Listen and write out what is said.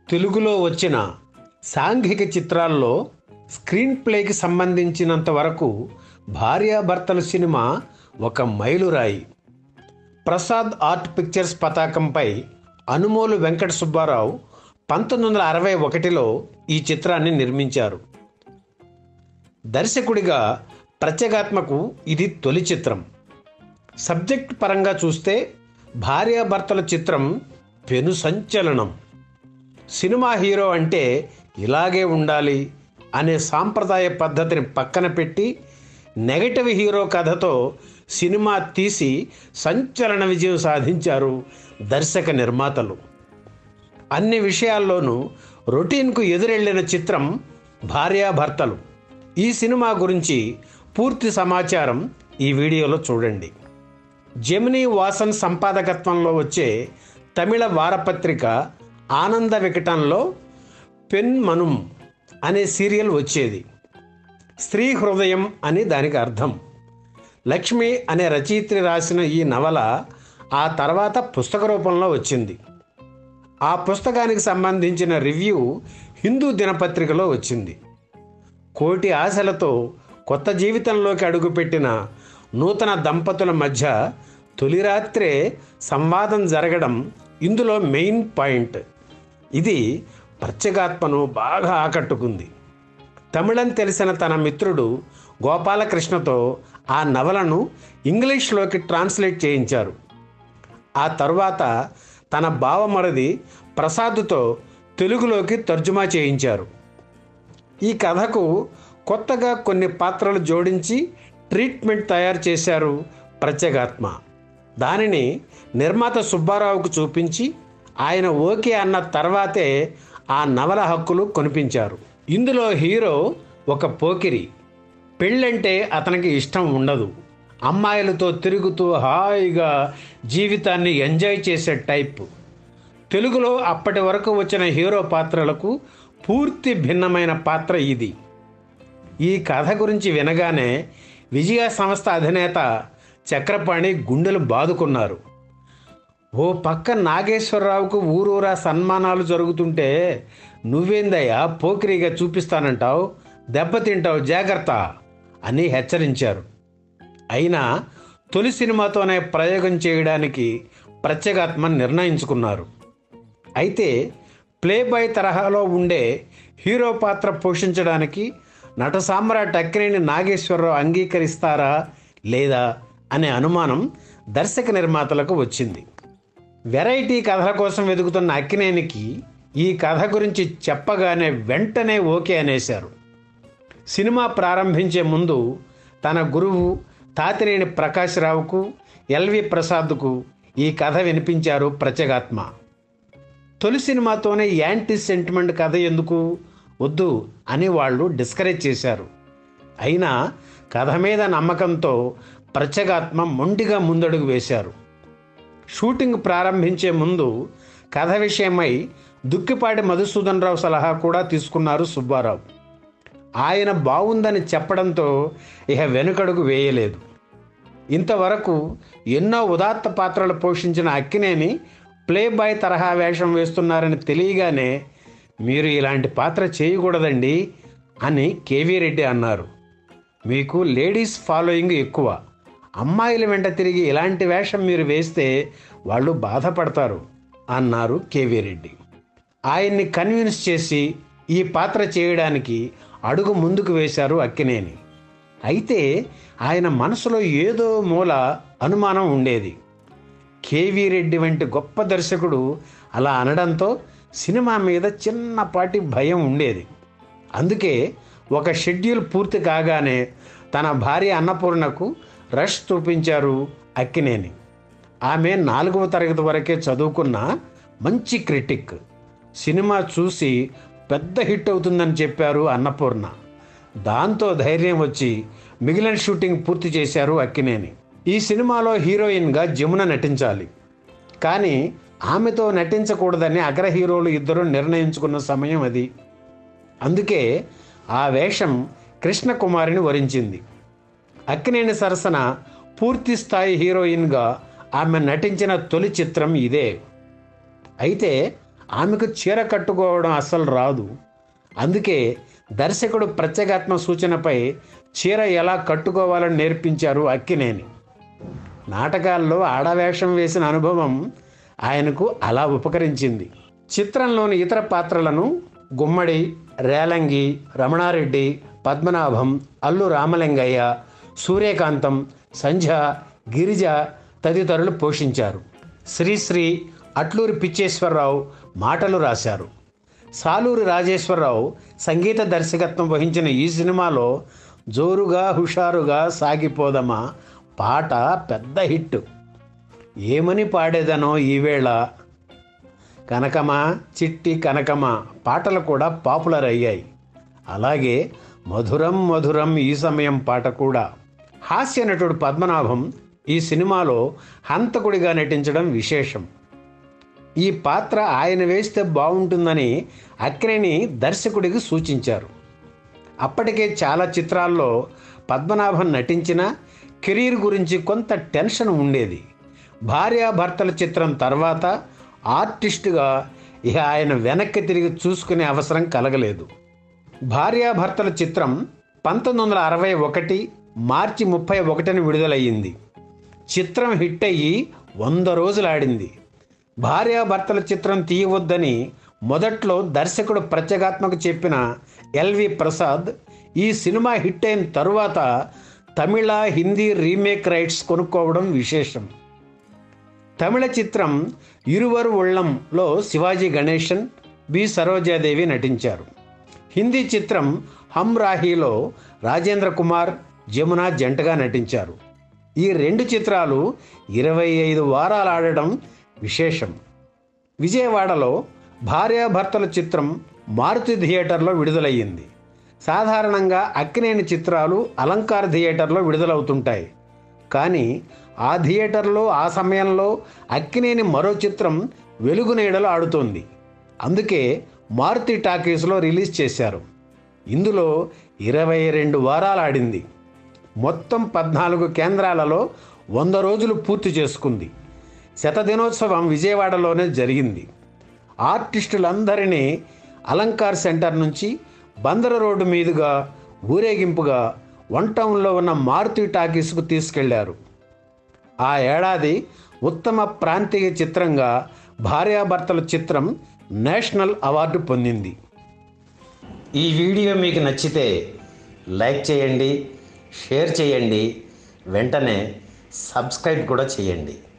తెలుగులో వచ్చిన సాంఘిక చిత్రాల్లో స్క్రీన్ ప్లేకి సంబంధించినంత వరకు భార్యాభర్తల సినిమా ఒక మైలురాయి ప్రసాద్ ఆర్ట్ పిక్చర్స్ పతాకంపై అనుమోలు వెంకట సుబ్బారావు పంతొమ్మిది వందల అరవై ఒకటిలో ఈ చిత్రాన్ని నిర్మించారు దర్శకుడిగా ప్రత్యేగాత్మకు ఇది తొలి చిత్రం సబ్జెక్ట్ పరంగా చూస్తే భార్యాభర్తల చిత్రం పెను సంచలనం సినిమా హీరో అంటే ఇలాగే ఉండాలి అనే సాంప్రదాయ పద్ధతిని పక్కన పెట్టి నెగటివ్ హీరో కథతో సినిమా తీసి సంచలన విజయం సాధించారు దర్శక నిర్మాతలు అన్ని విషయాల్లోనూ రొటీన్కు ఎదురెళ్ళిన చిత్రం భార్యాభర్తలు ఈ సినిమా గురించి పూర్తి సమాచారం ఈ వీడియోలో చూడండి జమినీ వాసన్ సంపాదకత్వంలో వచ్చే తమిళ వారపత్రిక ఆనంద వికటంలో పెన్ మనుం అనే సీరియల్ వచ్చేది స్త్రీ హృదయం అని దానికి అర్థం లక్ష్మి అనే రచయిత్రి రాసిన ఈ నవల ఆ తర్వాత పుస్తక రూపంలో వచ్చింది ఆ పుస్తకానికి సంబంధించిన రివ్యూ హిందూ దినపత్రికలో వచ్చింది కోటి ఆశలతో కొత్త జీవితంలోకి అడుగుపెట్టిన నూతన దంపతుల మధ్య తొలి రాత్రే సంవాదం జరగడం ఇందులో మెయిన్ పాయింట్ ఇది ప్రత్యేగాత్మను బాగా ఆకట్టుకుంది తమిళం తెలిసిన తన మిత్రుడు గోపాలకృష్ణతో ఆ నవలను ఇంగ్లీష్లోకి ట్రాన్స్లేట్ చేయించారు ఆ తరువాత తన బావమరది ప్రసాద్తో తెలుగులోకి తర్జుమా చేయించారు ఈ కథకు కొత్తగా కొన్ని పాత్రలు జోడించి ట్రీట్మెంట్ తయారు చేశారు ప్రత్యేగాత్మ దానిని నిర్మాత సుబ్బారావుకు చూపించి ఆయన ఓకే అన్న తర్వాతే ఆ నవల హక్కులు కొనిపించారు ఇందులో హీరో ఒక పోకిరి పెళ్ళంటే అతనికి ఇష్టం ఉండదు అమ్మాయిలతో తిరుగుతూ హాయిగా జీవితాన్ని ఎంజాయ్ చేసే టైప్ తెలుగులో అప్పటి వరకు వచ్చిన హీరో పాత్రలకు పూర్తి భిన్నమైన పాత్ర ఇది ఈ కథ గురించి వినగానే విజయ సంస్థ అధినేత చక్రపాణి గుండెలు బాదుకున్నారు ఓ పక్క నాగేశ్వరరావుకు ఊరూరా సన్మానాలు జరుగుతుంటే నువ్వేందయ్యా పోకిరిగా చూపిస్తానంటావు దెబ్బతింటావు జాగ్రత్త అని హెచ్చరించారు అయినా తొలి సినిమాతోనే ప్రయోగం చేయడానికి ప్రత్యేగాత్మ నిర్ణయించుకున్నారు అయితే ప్లే బాయ్ తరహాలో ఉండే హీరో పాత్ర పోషించడానికి నట సామ్రాట్ అక్కినేని నాగేశ్వరరావు అంగీకరిస్తారా లేదా అనే అనుమానం దర్శక నిర్మాతలకు వచ్చింది వెరైటీ కథల కోసం వెతుకుతున్న అక్కినేనికి ఈ కథ గురించి చెప్పగానే వెంటనే ఓకే అనేశారు సినిమా ప్రారంభించే ముందు తన గురువు తాతినేని ప్రకాశ్రావుకు ఎల్వి ప్రసాద్కు ఈ కథ వినిపించారు ప్రత్యేగాత్మ తొలి సినిమాతోనే యాంటీ సెంటిమెంట్ కథ ఎందుకు వద్దు అని వాళ్ళు డిస్కరేజ్ చేశారు అయినా కథ మీద నమ్మకంతో ప్రత్యేగాత్మ మొండిగా ముందడుగు వేశారు షూటింగ్ ప్రారంభించే ముందు కథ విషయమై దుక్కిపాటి మధుసూదన్ రావు సలహా కూడా తీసుకున్నారు సుబ్బారావు ఆయన బాగుందని చెప్పడంతో ఇక వెనుకడుగు వేయలేదు ఇంతవరకు ఎన్నో ఉదాత్త పాత్రలు పోషించిన అక్కినేని ప్లే బాయ్ తరహా వేషం వేస్తున్నారని తెలియగానే మీరు ఇలాంటి పాత్ర చేయకూడదండి అని కేవీ రెడ్డి అన్నారు మీకు లేడీస్ ఫాలోయింగ్ ఎక్కువ అమ్మాయిల వెంట తిరిగి ఇలాంటి వేషం మీరు వేస్తే వాళ్ళు బాధపడతారు అన్నారు కేవీ రెడ్డి ఆయన్ని కన్విన్స్ చేసి ఈ పాత్ర చేయడానికి అడుగు ముందుకు వేశారు అక్కినేని అయితే ఆయన మనసులో ఏదో మూల అనుమానం ఉండేది కేవీ రెడ్డి వంటి గొప్ప దర్శకుడు అలా అనడంతో సినిమా మీద చిన్నపాటి భయం ఉండేది అందుకే ఒక షెడ్యూల్ పూర్తి కాగానే తన భార్య అన్నపూర్ణకు రష్ చూపించారు అక్కినేని ఆమె నాలుగవ తరగతి వరకే చదువుకున్న మంచి క్రిటిక్ సినిమా చూసి పెద్ద హిట్ అవుతుందని చెప్పారు అన్నపూర్ణ దాంతో ధైర్యం వచ్చి మిగిలిన షూటింగ్ పూర్తి చేశారు అక్కినేని ఈ సినిమాలో హీరోయిన్గా జమున నటించాలి కానీ ఆమెతో నటించకూడదని అగ్ర హీరోలు ఇద్దరు నిర్ణయించుకున్న సమయం అది అందుకే ఆ వేషం కృష్ణకుమారిని వరించింది అక్కినేని సరసన పూర్తి స్థాయి హీరోయిన్గా ఆమె నటించిన తొలి చిత్రం ఇదే అయితే ఆమెకు చీర కట్టుకోవడం అస్సలు రాదు అందుకే దర్శకుడు ప్రత్యేగాత్మ సూచనపై చీర ఎలా కట్టుకోవాలని నేర్పించారు అక్కినేని నాటకాల్లో ఆడవేషం వేసిన అనుభవం ఆయనకు అలా ఉపకరించింది చిత్రంలోని ఇతర పాత్రలను గుమ్మడి రేలంగి రమణారెడ్డి పద్మనాభం అల్లు రామలింగయ్య సూర్యకాంతం సంధ్య గిరిజ తదితరులు పోషించారు శ్రీశ్రీ అట్లూరి పిచ్చేశ్వరరావు మాటలు రాశారు సాలూరి రాజేశ్వరరావు సంగీత దర్శకత్వం వహించిన ఈ సినిమాలో జోరుగా హుషారుగా సాగిపోదమా పాట పెద్ద హిట్ ఏమని పాడేదనో ఈవేళ కనకమా చిట్టి కనకమా పాటలు కూడా పాపులర్ అయ్యాయి అలాగే మధురం మధురం ఈ సమయం పాట కూడా హాస్య నటుడు పద్మనాభం ఈ సినిమాలో హంతకుడిగా నటించడం విశేషం ఈ పాత్ర ఆయన వేస్తే బాగుంటుందని అక్కినేని దర్శకుడికి సూచించారు అప్పటికే చాలా చిత్రాల్లో పద్మనాభం నటించిన కెరీర్ గురించి కొంత టెన్షన్ ఉండేది భార్యాభర్తల చిత్రం తర్వాత ఆర్టిస్టుగా ఇక ఆయన వెనక్కి తిరిగి చూసుకునే అవసరం కలగలేదు భార్యాభర్తల చిత్రం పంతొమ్మిది వందల అరవై ఒకటి మార్చి ముప్పై ఒకటిన విడుదలయ్యింది చిత్రం హిట్ అయ్యి వంద రోజులు ఆడింది భార్యాభర్తల చిత్రం తీయవద్దని మొదట్లో దర్శకుడు ప్రత్యేగాత్మకు చెప్పిన ఎల్వి ప్రసాద్ ఈ సినిమా హిట్ అయిన తరువాత తమిళ హిందీ రీమేక్ రైట్స్ కొనుక్కోవడం విశేషం తమిళ చిత్రం ఇరువరు ఉళ్ళంలో శివాజీ గణేశన్ బి సరోజాదేవి నటించారు హిందీ చిత్రం హమ్ రాహీలో రాజేంద్ర కుమార్ జమున జంటగా నటించారు ఈ రెండు చిత్రాలు ఇరవై ఐదు వారాలు ఆడడం విశేషం విజయవాడలో భార్యాభర్తల చిత్రం మారుతి థియేటర్లో విడుదలయ్యింది సాధారణంగా అక్కినేని చిత్రాలు అలంకార్ థియేటర్లో విడుదలవుతుంటాయి కానీ ఆ థియేటర్లో ఆ సమయంలో అక్కినేని మరో చిత్రం వెలుగు నీడలో ఆడుతోంది అందుకే మారుతి టాకీస్లో రిలీజ్ చేశారు ఇందులో ఇరవై రెండు వారాలు ఆడింది మొత్తం పద్నాలుగు కేంద్రాలలో వంద రోజులు పూర్తి చేసుకుంది శతదినోత్సవం విజయవాడలోనే జరిగింది ఆర్టిస్టులందరినీ అలంకార్ సెంటర్ నుంచి బందర రోడ్డు మీదుగా ఊరేగింపుగా వన్ టౌన్లో ఉన్న మారుతి టాకీస్కు తీసుకెళ్లారు ఆ ఏడాది ఉత్తమ ప్రాంతీయ చిత్రంగా భార్యాభర్తల చిత్రం నేషనల్ అవార్డు పొందింది ఈ వీడియో మీకు నచ్చితే లైక్ చేయండి షేర్ చేయండి వెంటనే సబ్స్క్రైబ్ కూడా చేయండి